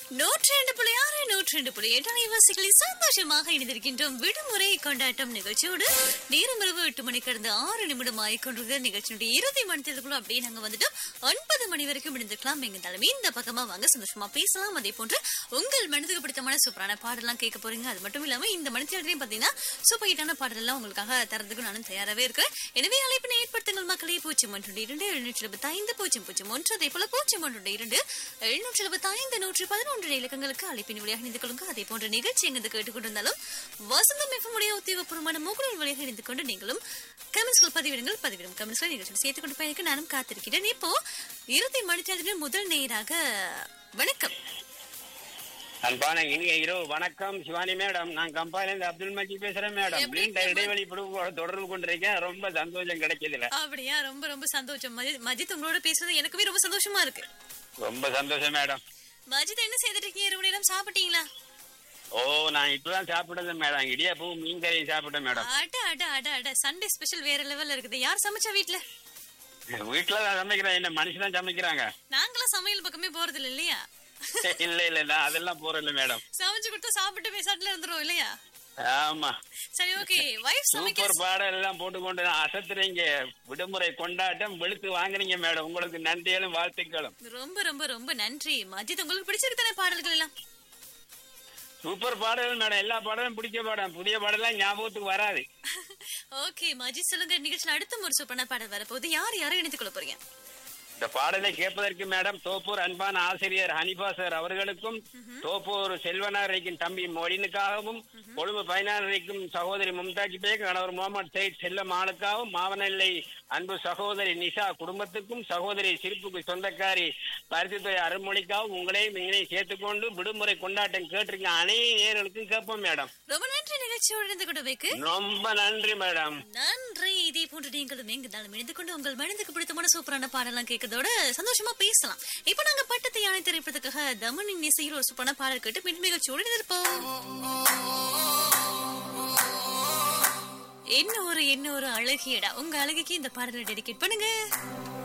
நூற்றி ரெண்டு புள்ளி ஆறு நூற்றி ரெண்டு புள்ளி எட்டு அலைவாசிகளை சந்தோஷமாக இணைந்திருக்கின்றோம் விடுமுறை கொண்டாட்டம் நிகழ்ச்சியோடு நேரம் இரவு எட்டு மணி கடந்த ஆறு நிமிடம் ஆகிக்கொண்டிருக்கிற நிகழ்ச்சியுடைய இறுதி மணித்திற்குள்ள அப்படியே நாங்க வந்துட்டு ஒன்பது மணி வரைக்கும் இருந்துக்கலாம் எங்க தலைமை இந்த பக்கமா வாங்க சந்தோஷமா பேசலாம் அதே போன்று உங்கள் மனதுக்கு பிடித்தமான சூப்பரான பாடலாம் கேட்க போறீங்க அது மட்டும் இல்லாம இந்த மணித்திலையும் பாத்தீங்கன்னா சூப்பர் ஹிட்டான பாடல் எல்லாம் உங்களுக்காக தரதுக்கு நானும் தயாராகவே இருக்கிறேன் எனவே அழைப்பினை ஏற்படுத்துங்கள் மக்களே பூஜ்ஜியம் ஒன்று இரண்டு எழுநூற்றி எழுபத்தி ஐந்து பூஜ்ஜியம் பூஜ்ஜியம் ஒன்று அதே போல பூஜ்ஜியம் ஒன்று இரண்டு எழுநூற்றி எழுபத்தி ஐந்து நூற்றி பதினொன்று இலக்கங்களுக்கு அழைப்பின் வழியாக இணைந்து கொள்ளுங்க அதே போன்ற நிகழ்ச்சி எங்கு கேட்டுக்கொண்டிருந்தாலும் வசந்தம் எஃப்எம் உடைய உத்தியோகபூர்வமான முகநூல் வழியாக இணைந்து கொண்டு நீங்களும் கமெண்ட்ஸ்கள் பதிவிடுங்கள் பதிவிடும் கமெண்ட்ஸ்களை நிகழ்ச்சியில் சேர்த்துக் கொண்டு பயணிக்க நானும் காத்திருக்கிறேன் இப்போ இறுதி மணித்தியாளர்கள் முதல் நேராக வணக்கம் அன்பான இனிய இரவு வணக்கம் சிவானி மேடம் நான் கம்பாயில இருந்து அப்துல் மஜீத் பேசுறேன் மேடம் எப்படி நீண்ட இடைவெளி பிடிப்பு தொடர்பு கொண்டிருக்கேன் ரொம்ப சந்தோஷம் கிடைச்சதுல அப்படியா ரொம்ப ரொம்ப சந்தோஷம் மஜித் மஜித் உங்களோட பேசுறது எனக்குமே ரொம்ப சந்தோஷமா இருக்கு ரொம்ப சந்தோஷம் மேடம் மஜித் என்ன செய்துட்டு இருக்கீங்க இரவு நேரம் சாப்பிட்டீங்களா ஓ நான் இப்பதான் சாப்பிட்டது மேடம் இடியாப்பும் மீன் கறியும் சாப்பிட்டேன் மேடம் அட அட அட அட சண்டே ஸ்பெஷல் வேற லெவல்ல இருக்குது யார் சமைச்சா வீட்ல வீட்டுல தான் சமைக்கிறேன் என்ன மனுஷன் தான் சமைக்கிறாங்க நாங்களாம் சமையல் பக்கமே போறது இல்ல இல்லையா இல்ல இல்ல நான் அதெல்லாம் போறேன் மேடம் சமைச்சு கொடுத்தா சாப்பிட்டு பேசாட்டுல இருந்துரும் இல்லையா ஆமா சரி ஓகே வைஃப் சமைக்க சூப்பர் பாடல் எல்லாம் போட்டுக்கொண்டு நான் அசத்துறீங்க விடுமுறை கொண்டாட்டம் வெளுத்து வாங்குறீங்க மேடம் உங்களுக்கு நன்றிகளும் வாழ்த்துக்களும் ரொம்ப ரொம்ப ரொம்ப நன்றி மஜித் உங்களுக்கு பிடிச்சிருக்கு தானே பாடல்கள் எல்லாம் சூப்பர் பாடல் மேடம் எல்லா பாடலும் பிடிச்ச பாடம் புதிய பாடலாம் ஞாபகத்துக்கு வராது ஓகே மஜித் சொல்லுங்க நிகழ்ச்சியில் அடுத்த ஒரு சூப்பரான பாடல் வரப்போகுது யார் யாரும் இணைத்துக் கொள்ள போறீங்க இந்த பாடலை கேட்பதற்கு மேடம் தோப்பூர் அன்பான ஆசிரியர் ஹனிபா சார் அவர்களுக்கும் தோப்பூர் செல்வனாரைக்கும் தம்பி மொழினுக்காகவும் கொழும்பு பயனாளரைக்கும் சகோதரி மும்தாஜ் பேக் கணவர் முகமது சயித் செல்லம் ஆளுக்காகவும் மாவனல்லை அன்பு சகோதரி நிஷா குடும்பத்துக்கும் சகோதரி சிரிப்புக்கு சொந்தக்காரி பரிசுத்துறை அருள்மொழிக்காகவும் உங்களையும் இங்களையும் சேர்த்துக்கொண்டு விடுமுறை கொண்டாட்டம் கேட்டிருக்க அனைத்து நேர்களுக்கும் கேட்போம் மேடம் ரொம்ப நன்றி நிகழ்ச்சியோடு இணைந்து கொண்டு வைக்கு ரொம்ப நன்றி மேடம் நன்றி இதே போன்று நீங்களும் எங்கிருந்தாலும் இணைந்து கொண்டு உங்கள் மனதுக்கு பிடித்தமான சூப்பரான பாடலாம் கேட்கறதோட சந்தோஷமா பேசலாம் இப்போ நாங்க பட்டத்தை யானை திரைப்படத்துக்காக தமனின் இசையில் ஒரு சூப்பரான பாடல் கேட்டு பின் நிகழ்ச்சியோடு இருப்போம் என்ன ஒரு என்ன ஒரு அழகியடா உங்க அழகுக்கு இந்த பாடலை டெடிகேட் பண்ணுங்க